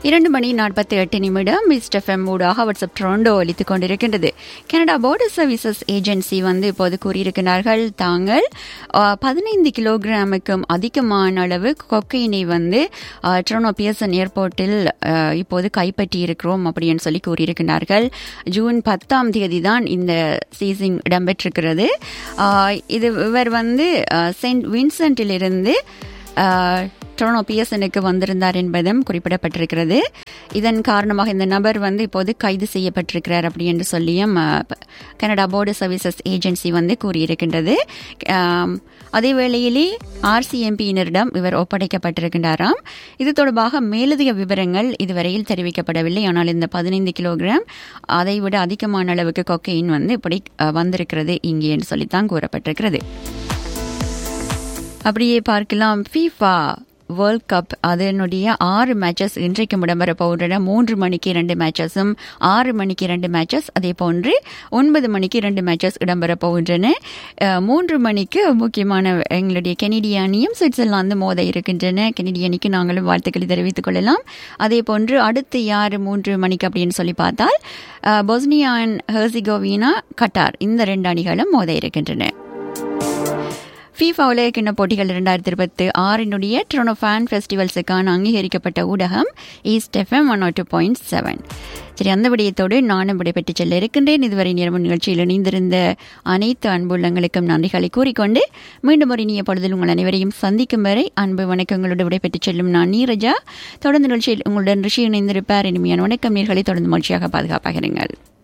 இரண்டு மணி நாற்பத்தி எட்டு நிமிடம் மிஸ்ட் எஃப்எம் ஊடாக வாட்ஸ்அப் ட்ரோண்டோ ஒலித்துக் கொண்டிருக்கின்றது கனடா போர்டர் சர்வீசஸ் ஏஜென்சி வந்து இப்போது கூறியிருக்கிறார்கள் தாங்கள் பதினைந்து கிலோகிராமுக்கும் அதிகமான அளவு கொக்கையினை வந்து ட்ரோனோ பியர்சன் ஏர்போர்ட்டில் அஹ், இப்போது கைப்பற்றி இருக்கிறோம் அப்படின்னு சொல்லி கூறியிருக்கிறார்கள் ஜூன் பத்தாம் தேதி தான் இந்த சீசிங் இடம்பெற்றிருக்கிறது அஹ், இது இவர் வந்து அஹ், செயின்ட் வின்சென்ட்டிலிருந்து அஹ், டொரனோ பிஎஸ்எனுக்கு வந்திருந்தார் என்பதும் குறிப்பிடப்பட்டிருக்கிறது இதன் காரணமாக இந்த நபர் வந்து இப்போது கைது செய்யப்பட்டிருக்கிறார் அப்படி என்று சொல்லியும் அஹ், ப- கனடா போர்டர் சர்வீசஸ் ஏஜென்சி வந்து கூறியிருக்கின்றது ஆம், அதே வேளையிலே ஆர்சிஎம்பியினரிடம் இவர் ஒப்படைக்கப்பட்டிருக்கின்றாராம் இது தொடர்பாக மேலதிக விவரங்கள் இதுவரையில் தெரிவிக்கப்படவில்லை ஆனால் இந்த பதினைந்து கிலோகிராம் அதை விட அதிகமான அளவுக்கு கொக்கையின் வந்து இப்படி அஹ், வந்திருக்கிறது இங்கே என்று சொல்லித்தான் கூறப்பட்டிருக்கிறது அப்படியே பார்க்கலாம் ஃபீஃபா வேர்ல்ட் கப் அதனுடைய ஆறு மேட்சஸ் இன்றைக்கு இடம்பெற போகின்றன மூன்று மணிக்கு இரண்டு மேட்சஸும் ஆறு மணிக்கு இரண்டு மேட்சஸ் அதே போன்று ஒன்பது மணிக்கு இரண்டு மேட்சஸ் இடம்பெற போகின்றன அஹ், மூன்று மணிக்கு முக்கியமான எங்களுடைய கெனடிய அணியும் சுவிட்சர்லாந்து மோத இருக்கின்றன கெனடிய அணிக்கு நாங்களும் வாழ்த்துக்களை தெரிவித்துக் கொள்ளலாம் அதே போன்று அடுத்து யார் மூன்று மணிக்கு அப்படின்னு சொல்லி பார்த்தால் அஹ், பொஸ்னியா அண்ட் ஹெர்சிகோவினா கட்டார் இந்த ரெண்டு அணிகளும் மோத இருக்கின்றன ஃபீஃபா உலகக்கிண்ண போட்டிகள் இரண்டாயிரத்தி இருபத்தி ஆறினுடைய ட்ரோனோ ஃபேன் ஃபெஸ்டிவல்ஸுக்கான அங்கீகரிக்கப்பட்ட ஊடகம் East FM one two point seven சரி அந்த விடயத்தோடு நானும் விடைபெற்று செல்ல இருக்கின்றேன் இதுவரை நேரமும் நிகழ்ச்சியில் இணைந்திருந்த அனைத்து அன்புள்ளங்களுக்கும் நன்றிகளை கூறிக்கொண்டு மீண்டும் ஒரு இனிய பொழுதில் உங்கள் அனைவரையும் சந்திக்கும் வரை அன்பு வணக்கங்களோடு விடைபெற்று செல்லும் நான் நீரஜா தொடர்ந்து நிகழ்ச்சியில் உங்களுடன் ரிஷி இணைந்திருப்பார் இனிமையான வணக்கம் நீர்களை தொடர்ந்து மகிழ்ச்சியாக பாதுகாப்பாக இருங்கள்